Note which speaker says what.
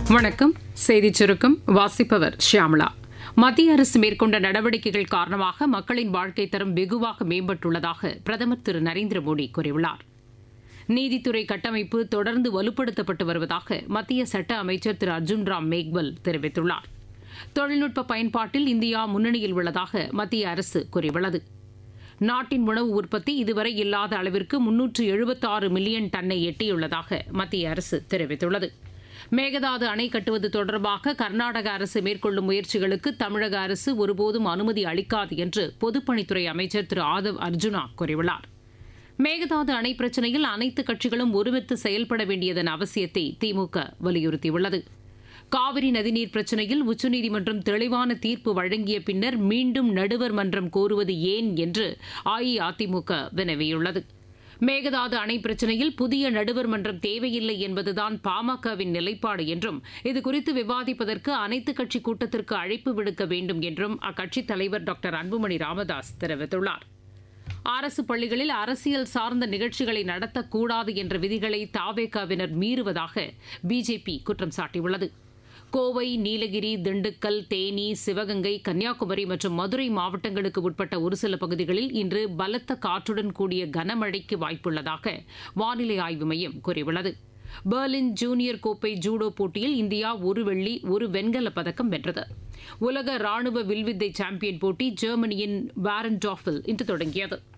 Speaker 1: வணக்கம் செய்திச் சுருக்கம் வாசிப்பவர் ஷியாமளா மத்திய அரசு மேற்கொண்ட நடவடிக்கைகள் காரணமாக மக்களின் வாழ்க்கை தரம் வெகுவாக மேம்பட்டுள்ளதாக பிரதமர் திரு நரேந்திர மோடி கூறியுள்ளார் நீதித்துறை கட்டமைப்பு தொடர்ந்து வலுப்படுத்தப்பட்டு வருவதாக மத்திய சட்ட அமைச்சர் திரு அர்ஜுன் ராம் மேக்வல் தெரிவித்துள்ளார் தொழில்நுட்ப பயன்பாட்டில் இந்தியா முன்னணியில் உள்ளதாக மத்திய அரசு கூறியுள்ளது நாட்டின் உணவு உற்பத்தி இதுவரை இல்லாத அளவிற்கு முன்னூற்று எழுபத்தாறு மில்லியன் டன்னை எட்டியுள்ளதாக மத்திய அரசு தெரிவித்துள்ளது மேகதாது அணை கட்டுவது தொடர்பாக கர்நாடக அரசு மேற்கொள்ளும் முயற்சிகளுக்கு தமிழக அரசு ஒருபோதும் அனுமதி அளிக்காது என்று பொதுப்பணித்துறை அமைச்சர் திரு ஆதவ் அர்ஜுனா கூறியுள்ளார் மேகதாது அணை பிரச்சினையில் அனைத்து கட்சிகளும் ஒருமித்து செயல்பட வேண்டியதன் அவசியத்தை திமுக வலியுறுத்தியுள்ளது காவிரி நதிநீர் பிரச்சினையில் உச்சநீதிமன்றம் தெளிவான தீர்ப்பு வழங்கிய பின்னர் மீண்டும் நடுவர் மன்றம் கோருவது ஏன் என்று அஇஅதிமுக வினவியுள்ளது மேகதாது அணை பிரச்சினையில் புதிய நடுவர் மன்றம் தேவையில்லை என்பதுதான் பாமகவின் நிலைப்பாடு என்றும் இதுகுறித்து விவாதிப்பதற்கு அனைத்துக் கட்சி கூட்டத்திற்கு அழைப்பு விடுக்க வேண்டும் என்றும் அக்கட்சித் தலைவர் டாக்டர் அன்புமணி ராமதாஸ் தெரிவித்துள்ளார் அரசு பள்ளிகளில் அரசியல் சார்ந்த நிகழ்ச்சிகளை நடத்தக்கூடாது என்ற விதிகளை தாவேகாவினர் மீறுவதாக பிஜேபி குற்றம் சாட்டியுள்ளது கோவை நீலகிரி திண்டுக்கல் தேனி சிவகங்கை கன்னியாகுமரி மற்றும் மதுரை மாவட்டங்களுக்கு உட்பட்ட ஒரு சில பகுதிகளில் இன்று பலத்த காற்றுடன் கூடிய கனமழைக்கு வாய்ப்புள்ளதாக வானிலை ஆய்வு மையம் கூறியுள்ளது பெர்லின் ஜூனியர் கோப்பை ஜூடோ போட்டியில் இந்தியா ஒரு வெள்ளி ஒரு வெண்கலப் பதக்கம் வென்றது உலக ராணுவ வில்வித்தை சாம்பியன் போட்டி ஜெர்மனியின் வாரன்டாஃபில் இன்று தொடங்கியது